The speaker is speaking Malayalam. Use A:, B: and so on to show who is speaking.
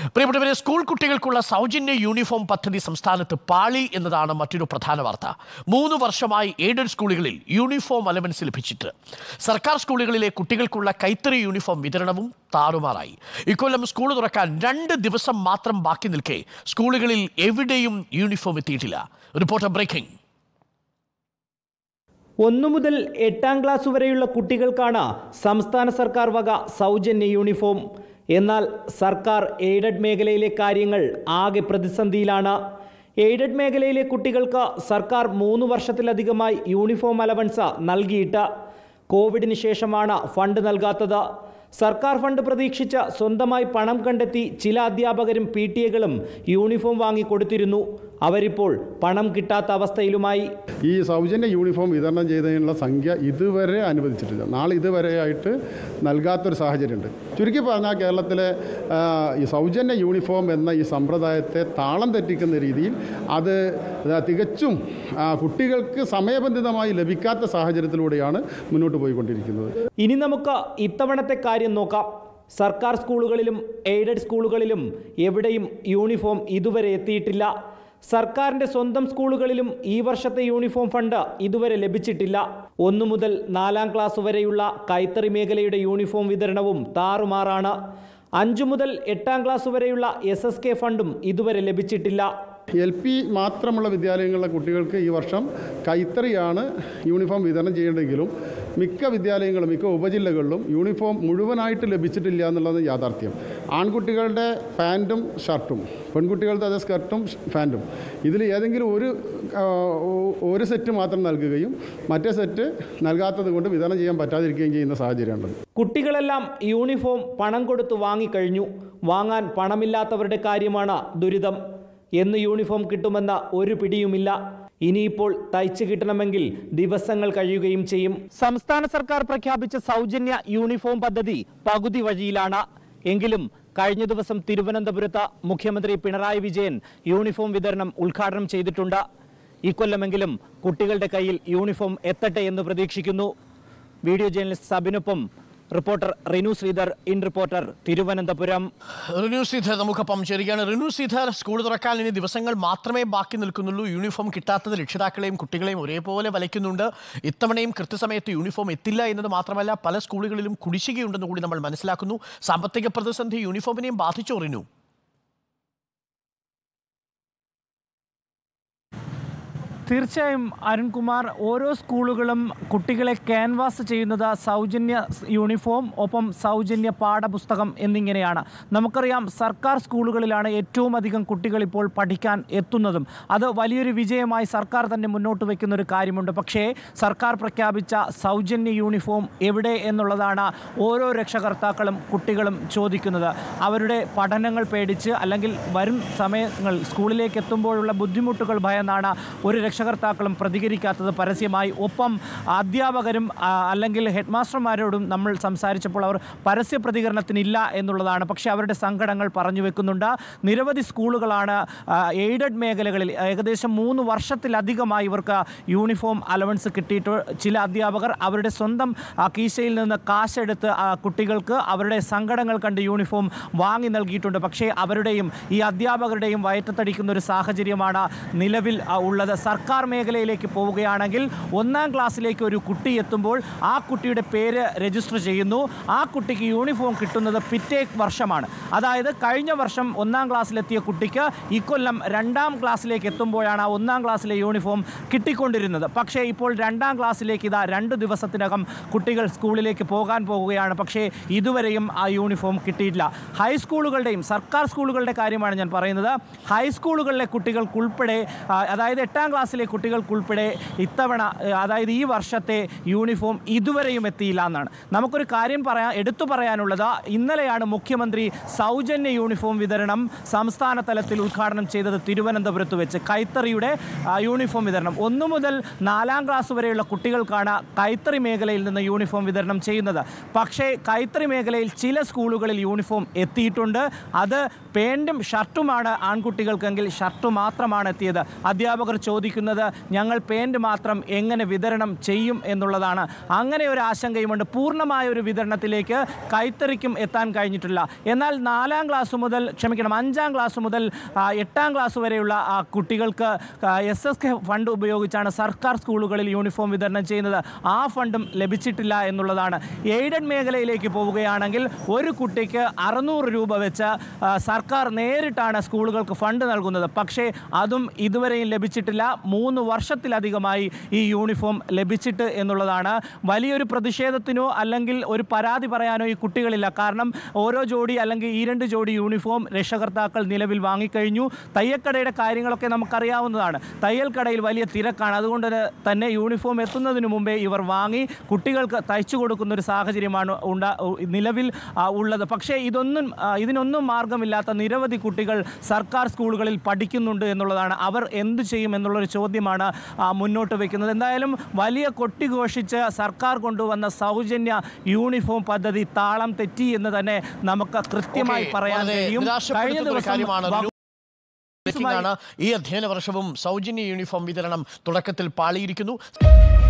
A: പ്രിയപ്പെട്ടവരെ സ്കൂൾ കുട്ടികൾക്കുള്ള സൗജന്യ യൂണിഫോം പദ്ധതി സംസ്ഥാനത്ത് പാളി എന്നതാണ് മറ്റൊരു പ്രധാന വാർത്ത മൂന്ന് വർഷമായി എയ്ഡഡ് സ്കൂളുകളിൽ യൂണിഫോം അലവൻസ് ലഭിച്ചിട്ട് സർക്കാർ സ്കൂളുകളിലെ കുട്ടികൾക്കുള്ള കൈത്തറി യൂണിഫോം വിതരണവും താറുമാറായി ഇക്കൊല്ലം സ്കൂൾ തുറക്കാൻ രണ്ട് ദിവസം മാത്രം ബാക്കി നിൽക്കെ സ്കൂളുകളിൽ എവിടെയും യൂണിഫോം എത്തിയിട്ടില്ല റിപ്പോർട്ടർ ബ്രേക്കിംഗ്
B: ഒന്നു മുതൽ എട്ടാം ക്ലാസ് വരെയുള്ള കുട്ടികൾക്കാണ് സംസ്ഥാന സർക്കാർ വക സൗജന്യ യൂണിഫോം എന്നാൽ സർക്കാർ എയ്ഡഡ് മേഖലയിലെ കാര്യങ്ങൾ ആകെ പ്രതിസന്ധിയിലാണ് എയ്ഡഡ് മേഖലയിലെ കുട്ടികൾക്ക് സർക്കാർ മൂന്ന് വർഷത്തിലധികമായി യൂണിഫോം അലവൻസ് നൽകിയിട്ട് കോവിഡിന് ശേഷമാണ് ഫണ്ട് നൽകാത്തത് സർക്കാർ ഫണ്ട് പ്രതീക്ഷിച്ച് സ്വന്തമായി പണം കണ്ടെത്തി ചില അധ്യാപകരും പി ടി എകളും യൂണിഫോം വാങ്ങിക്കൊടുത്തിരുന്നു അവരിപ്പോൾ പണം കിട്ടാത്ത അവസ്ഥയിലുമായി
C: ഈ സൗജന്യ യൂണിഫോം വിതരണം ചെയ്തതിനുള്ള സംഖ്യ ഇതുവരെ അനുവദിച്ചിട്ടില്ല നാളെ ഇതുവരെയായിട്ട് നൽകാത്തൊരു സാഹചര്യമുണ്ട് ചുരുക്കി പറഞ്ഞാൽ കേരളത്തിലെ ആ, ഈ സൗജന്യ യൂണിഫോം എന്ന ഈ സമ്പ്രദായത്തെ താളം തെറ്റിക്കുന്ന രീതിയിൽ അത് തികച്ചും ആ, കുട്ടികൾക്ക് സമയബന്ധിതമായി ലഭിക്കാത്ത സാഹചര്യത്തിലൂടെയാണ് മുന്നോട്ട് പോയിക്കൊണ്ടിരിക്കുന്നത്
B: ഇനി നമുക്ക് ഇത്തവണത്തെ കാര്യം നോക്കാം സർക്കാർ സ്കൂളുകളിലും എയ്ഡഡ് സ്കൂളുകളിലും എവിടെയും യൂണിഫോം ഇതുവരെ എത്തിയിട്ടില്ല സർക്കാരിൻ്റെ സ്വന്തം സ്കൂളുകളിലും ഈ വർഷത്തെ യൂണിഫോം ഫണ്ട് ഇതുവരെ ലഭിച്ചിട്ടില്ല ഒന്നു മുതൽ നാലാം ക്ലാസ് വരെയുള്ള കൈത്തറി മേഖലയുടെ യൂണിഫോം വിതരണവും താറുമാറാണ് അഞ്ചു മുതൽ എട്ടാം ക്ലാസ് വരെയുള്ള എസ് എസ് കെ ഫണ്ടും ഇതുവരെ ലഭിച്ചിട്ടില്ല
C: എൽ പി മാത്രമുള്ള വിദ്യാലയങ്ങളിലെ കുട്ടികൾക്ക് ഈ വർഷം കൈത്തറിയാണ് യൂണിഫോം വിതരണം ചെയ്യേണ്ടെങ്കിലും മിക്ക വിദ്യാലയങ്ങളും മിക്ക ഉപജില്ലകളിലും യൂണിഫോം മുഴുവനായിട്ട് ലഭിച്ചിട്ടില്ല എന്നുള്ളത് യാഥാർത്ഥ്യം ആൺകുട്ടികളുടെ പാൻറ്റും ഷർട്ടും പെൺകുട്ടികളുടെ അതേ സ്കർട്ടും പാൻറ്റും ഇതിൽ ഏതെങ്കിലും ഒരു ആ, ഒ- ഒരു സെറ്റ് മാത്രം നൽകുകയും മറ്റേ സെറ്റ് നൽകാത്തത് കൊണ്ട് വിതരണം ചെയ്യാൻ പറ്റാതിരിക്കുകയും ചെയ്യുന്ന സാഹചര്യമുണ്ട്
B: കുട്ടികളെല്ലാം യൂണിഫോം പണം കൊടുത്ത് വാങ്ങിക്കഴിഞ്ഞു വാങ്ങാൻ പണമില്ലാത്തവരുടെ കാര്യമാണ് ദുരിതം എന്ന് യൂണിഫോം കിട്ടുമെന്ന ഒരു പിടിയുമില്ല ഇനിയിപ്പോൾ തയ്ച്ചു കിട്ടണമെങ്കിൽ ദിവസങ്ങൾ കഴിയുകയും ചെയ്യും സംസ്ഥാന സർക്കാർ പ്രഖ്യാപിച്ച സൗജന്യ യൂണിഫോം പദ്ധതി പകുതി വഴിയിലാണ് എങ്കിലും കഴിഞ്ഞ ദിവസം തിരുവനന്തപുരത്ത് മുഖ്യമന്ത്രി പിണറായി വിജയൻ യൂണിഫോം വിതരണം ഉദ്ഘാടനം ചെയ്തിട്ടുണ്ട് ഇക്കൊല്ലമെങ്കിലും കുട്ടികളുടെ കയ്യിൽ യൂണിഫോം എത്തട്ടെ എന്ന് പ്രതീക്ഷിക്കുന്നു വീഡിയോ ജേർണലിസ്റ്റ് സബിനൊപ്പം reporter Rinu Sreedhar in reporter Thiruvananthapuram
A: Rinu Sreedhar നമുക്കൊപ്പം ചേരുകയാണ് റിനു ശ്രീധർ സ്കൂൾ തുറക്കാൻ ഇനി ദിവസങ്ങൾ മാത്രമേ ബാക്കി നിൽക്കുന്നുള്ളൂ യൂണിഫോം കിട്ടാത്തത് രക്ഷിതാക്കളെയും കുട്ടികളെയും ഒരേപോലെ വലയ്ക്കുന്നുണ്ട് ഇത്തവണയും കൃത്യസമയത്ത് യൂണിഫോം എത്തില്ല എന്നത് മാത്രമല്ല പല സ്കൂളുകളിലും കുടിശ്ശികയുണ്ടെന്ന് കൂടി നമ്മൾ മനസ്സിലാക്കുന്നു സാമ്പത്തിക പ്രതിസന്ധി യൂണിഫോമിനെയും ബാധിച്ചോ റിനു
B: തീർച്ചയായും അരുൺകുമാർ ഓരോ സ്കൂളുകളും കുട്ടികളെ ക്യാൻവാസ് ചെയ്യുന്നത് സൗജന്യ യൂണിഫോം ഒപ്പം സൗജന്യ പാഠപുസ്തകം എന്നിങ്ങനെയാണ് നമുക്കറിയാം സർക്കാർ സ്കൂളുകളിലാണ് ഏറ്റവും അധികം കുട്ടികൾ ഇപ്പോൾ പഠിക്കാൻ എത്തുന്നതും അത് വലിയൊരു വിജയമായി സർക്കാർ തന്നെ മുന്നോട്ട് വയ്ക്കുന്ന ഒരു കാര്യമുണ്ട് പക്ഷേ സർക്കാർ പ്രഖ്യാപിച്ച സൗജന്യ യൂണിഫോം എവിടെ എന്നുള്ളതാണ് ഓരോ രക്ഷകർത്താക്കളും കുട്ടികളും ചോദിക്കുന്നത് അവരുടെ പഠനങ്ങൾ പേടിച്ച് അല്ലെങ്കിൽ വരും സമയങ്ങൾ സ്കൂളിലേക്ക് എത്തുമ്പോഴുള്ള ബുദ്ധിമുട്ടുകൾ ഭയന്നാണ് ഒരു രക്ഷകർത്താക്കളും പ്രതികരിക്കാത്തത് പരസ്യമായി ഒപ്പം അധ്യാപകരും ആ, അല്ലെങ്കിൽ ഹെഡ് മാസ്റ്റർമാരോടും നമ്മൾ സംസാരിച്ചപ്പോൾ അവർ പരസ്യ പ്രതികരണത്തിനില്ല എന്നുള്ളതാണ് പക്ഷേ അവരുടെ സങ്കടങ്ങൾ പറഞ്ഞു വെക്കുന്നുണ്ട് നിരവധി സ്കൂളുകളാണ് ആ, എയ്ഡഡ് മേഖലകളിൽ ഏകദേശം മൂന്ന് വർഷത്തിലധികമായി ഇവർക്ക് യൂണിഫോം അലവൻസ് കിട്ടിയിട്ട് ചില അധ്യാപകർ അവരുടെ സ്വന്തം ആ, കീശയിൽ നിന്ന് കാശെടുത്ത് ആ, കുട്ടികൾക്ക് അവരുടെ സങ്കടങ്ങൾ കണ്ട് യൂണിഫോം വാങ്ങി നൽകിയിട്ടുണ്ട് പക്ഷേ അവരുടെയും ഈ അധ്യാപകരുടെയും വയറ്റത്തടിക്കുന്ന ഒരു സാഹചര്യമാണ് നിലവിൽ ആ, ഉള്ളത് സർക്കാർ മേഖലയിലേക്ക് പോവുകയാണെങ്കിൽ ഒന്നാം ക്ലാസ്സിലേക്ക് ഒരു കുട്ടി എത്തുമ്പോൾ ആ കുട്ടിയുടെ പേര് രജിസ്റ്റർ ചെയ്യുന്നു ആ കുട്ടിക്ക് യൂണിഫോം കിട്ടുന്നത് പിറ്റേ വർഷമാണ് അതായത് കഴിഞ്ഞ വർഷം ഒന്നാം ക്ലാസ്സിലെത്തിയ കുട്ടിക്ക് ഇക്കൊല്ലം രണ്ടാം ക്ലാസ്സിലേക്ക് എത്തുമ്പോഴാണ് ആ ഒന്നാം ക്ലാസ്സിലെ യൂണിഫോം കിട്ടിക്കൊണ്ടിരുന്നത് പക്ഷേ ഇപ്പോൾ രണ്ടാം ക്ലാസ്സിലേക്ക് ഇതാ രണ്ട് ദിവസത്തിനകം കുട്ടികൾ സ്കൂളിലേക്ക് പോകാൻ പോകുകയാണ് പക്ഷേ ഇതുവരെയും ആ യൂണിഫോം കിട്ടിയിട്ടില്ല ഹൈസ്കൂളുകളുടെയും സർക്കാർ സ്കൂളുകളുടെ കാര്യമാണ് ഞാൻ പറയുന്നത് ഹൈസ്കൂളുകളിലെ കുട്ടികൾക്കുൾപ്പെടെ ആ, അതായത് എട്ടാം ക്ലാസ്സിലെ കുട്ടികൾക്കുൾപ്പെടെ ഇത്തവണ ആ, അതായത് ഈ വർഷത്തെ യൂണിഫോം ഇതുവരെയും എത്തിയില്ല എന്നാണ് നമുക്കൊരു കാര്യം പറയാൻ എടുത്തു പറയാനുള്ളത് ഇന്നലെയാണ് മുഖ്യമന്ത്രി സൗജന്യ യൂണിഫോം വിതരണം സംസ്ഥാന തലത്തിൽ ഉദ്ഘാടനം ചെയ്തത് തിരുവനന്തപുരത്ത് വെച്ച് കൈത്തറിയുടെ ആ, യൂണിഫോം വിതരണം ഒന്നു മുതൽ നാലാം ക്ലാസ് വരെയുള്ള കുട്ടികൾക്കാണ് കൈത്തറി മേഖലയിൽ നിന്ന് യൂണിഫോം വിതരണം ചെയ്യുന്നത് പക്ഷേ കൈത്തറി മേഖലയിൽ ചില സ്കൂളുകളിൽ യൂണിഫോം എത്തിയിട്ടുണ്ട് അത് പാൻറ്റും ഷർട്ടുമാണ് ആൺകുട്ടികൾക്കെങ്കിൽ ഷർട്ട് മാത്രമാണ് എത്തിയത് അധ്യാപകർ ചോദിക്കുന്നത് ചോദിക്കുന്നത് ഞങ്ങൾ പേൻറ് മാത്രം എങ്ങനെ വിതരണം ചെയ്യും എന്നുള്ളതാണ് അങ്ങനെ ഒരു ആശങ്കയുമുണ്ട് പൂർണ്ണമായ ഒരു വിതരണത്തിലേക്ക് കൈത്തറിക്കും എത്താൻ കഴിഞ്ഞിട്ടില്ല എന്നാൽ നാലാം ക്ലാസ് മുതൽ ക്ഷമിക്കണം അഞ്ചാം ക്ലാസ് മുതൽ ആ, എട്ടാം ക്ലാസ് വരെയുള്ള ആ, കുട്ടികൾക്ക് എസ് എസ് കെ ഫണ്ട് ഉപയോഗിച്ചാണ് സർക്കാർ സ്കൂളുകളിൽ യൂണിഫോം വിതരണം ചെയ്യുന്നത് ആ ഫണ്ടും ലഭിച്ചിട്ടില്ല എന്നുള്ളതാണ് എയ്ഡഡ് മേഖലയിലേക്ക് പോവുകയാണെങ്കിൽ ഒരു കുട്ടിക്ക് അറുന്നൂറ് രൂപ വെച്ച് ആ, സർക്കാർ നേരിട്ടാണ് സ്കൂളുകൾക്ക് ഫണ്ട് നൽകുന്നത് പക്ഷേ അതും ഇതുവരെയും ലഭിച്ചിട്ടില്ല മൂന്ന് വർഷത്തിലധികമായി ഈ യൂണിഫോം ലഭിച്ചിട്ട് എന്നുള്ളതാണ് വലിയൊരു പ്രതിഷേധത്തിനോ അല്ലെങ്കിൽ ഒരു പരാതി പറയാനോ ഈ കുട്ടികളില്ല കാരണം ഓരോ ജോഡി അല്ലെങ്കിൽ ഈ രണ്ട് ജോഡി യൂണിഫോം രക്ഷകർത്താക്കൾ നിലവിൽ വാങ്ങിക്കഴിഞ്ഞു തയ്യൽക്കടയുടെ കാര്യങ്ങളൊക്കെ നമുക്കറിയാവുന്നതാണ് തയ്യൽ കടയിൽ വലിയ തിരക്കാണ് അതുകൊണ്ട് തന്നെ യൂണിഫോം എത്തുന്നതിന് മുമ്പേ ഇവർ വാങ്ങി കുട്ടികൾക്ക് തയ്ച്ചു കൊടുക്കുന്ന ഒരു സാഹചര്യമാണ് ഉണ്ടാ നിലവിൽ ആ, ഉള്ളത് പക്ഷേ ഇതൊന്നും ആ, ഇതിനൊന്നും മാർഗമില്ലാത്ത നിരവധി കുട്ടികൾ സർക്കാർ സ്കൂളുകളിൽ പഠിക്കുന്നുണ്ട് എന്നുള്ളതാണ് അവർ എന്തു ചെയ്യും എന്നുള്ളൊരു ചോദ്യമാണ് ആ, മുന്നോട്ട് വയ്ക്കുന്നത് എന്തായാലും വലിയ കൊട്ടിഘോഷിച്ച് സർക്കാർ കൊണ്ടുവന്ന സൗജന്യ യൂണിഫോം പദ്ധതി താളം തെറ്റി എന്ന് തന്നെ നമുക്ക് കൃത്യമായി
A: ഓക്കേ,
B: പറയാൻ
A: വളരെ
B: കഴിയും കഴിഞ്ഞ
A: നിരാശപ്പെടുത്തുന്ന ഒരു
B: ദിവസം
A: കാര്യമാണ്
B: വകുപ്പ്
A: ാണ് ഈ അധ്യയന വർഷവും സൗജന്യ യൂണിഫോം വിതരണം തുടക്കത്തിൽ പാളിയിരിക്കുന്നു